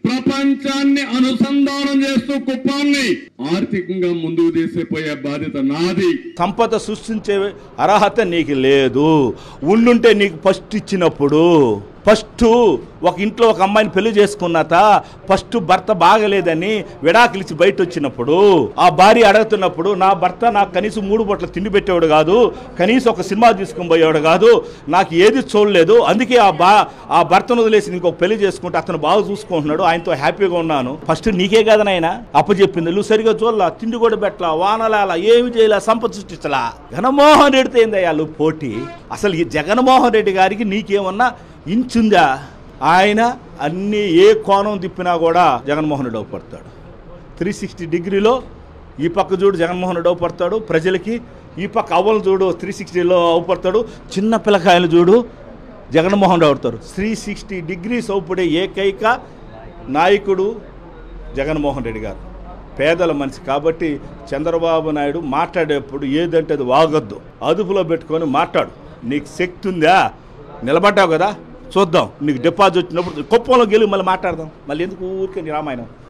ప్రపంచాన్ని అనుసంధానం చేస్తూ కుప్పాన్ని ఆర్థికంగా ముందుకు తీసుకుపోయే బాధ్యత నాది సంపద సృష్టించే అర్హత నీకు లేదు ఉండుంటే నీకు ఫస్ట్ ఇచ్చినప్పుడు ఫస్ట్ ఒక ఇంట్లో ఒక అమ్మాయిని పెళ్లి చేసుకున్నాత ఫస్ట్ భర్త బాగలేదని విడాకులిచ్చి బయట వచ్చినప్పుడు ఆ భార్య అడుగుతున్నప్పుడు నా భర్త నాకు కనీసం మూడు బొట్ల తిండి పెట్టేవాడు కాదు కనీసం ఒక సినిమా తీసుకుని పోయేవాడు కాదు నాకు ఏది చూడలేదు అందుకే ఆ బా ఆ భర్తను వదిలేసి ఇంకొక పెళ్లి చేసుకుంటే అతను బాగా చూసుకుంటున్నాడు ఆయనతో హ్యాపీగా ఉన్నాను ఫస్ట్ నీకే కదా నాయన అప్పచెప్పింది నువ్వు సరిగా చూడలా తిండి కూడా పెట్టలా వానలాల ఏమి చేయలే సంపద సృష్టించలా జగన్మోహన్ రెడ్డితో ఏందయ్యా నువ్వు పోటీ అసలు ఈ జగన్మోహన్ రెడ్డి గారికి నీకేమన్నా ఇంచుందా ఆయన అన్ని ఏ కోణం తిప్పినా కూడా జగన్మోహన్ రెడ్డి అవపడతాడు త్రీ సిక్స్టీ డిగ్రీలో ఈ పక్క చూడు జగన్మోహన్ రెడ్డి అవపడతాడు ప్రజలకి ఈ పక్క అవ్వలు చూడు త్రీ సిక్స్టీలో అవపడతాడు చిన్న పిల్లకాయలు చూడు జగన్మోహన్ రెడ్డి అవుతారు త్రీ సిక్స్టీ డిగ్రీస్ అవుపడే ఏకైక నాయకుడు జగన్మోహన్ రెడ్డి గారు పేదల మనిషి కాబట్టి చంద్రబాబు నాయుడు మాట్లాడేప్పుడు ఏదంటే అది వాగొద్దు అదుపులో పెట్టుకొని మాట్లాడు నీకు శక్తి ఉందా నిలబడ్డావు కదా చూద్దాం నీకు డిపాజిట్ వచ్చినప్పుడు కుప్పంలో గెలిచి మళ్ళీ మాట్లాడదాం మళ్ళీ ఎందుకు ఊరికే నీ రామాయణం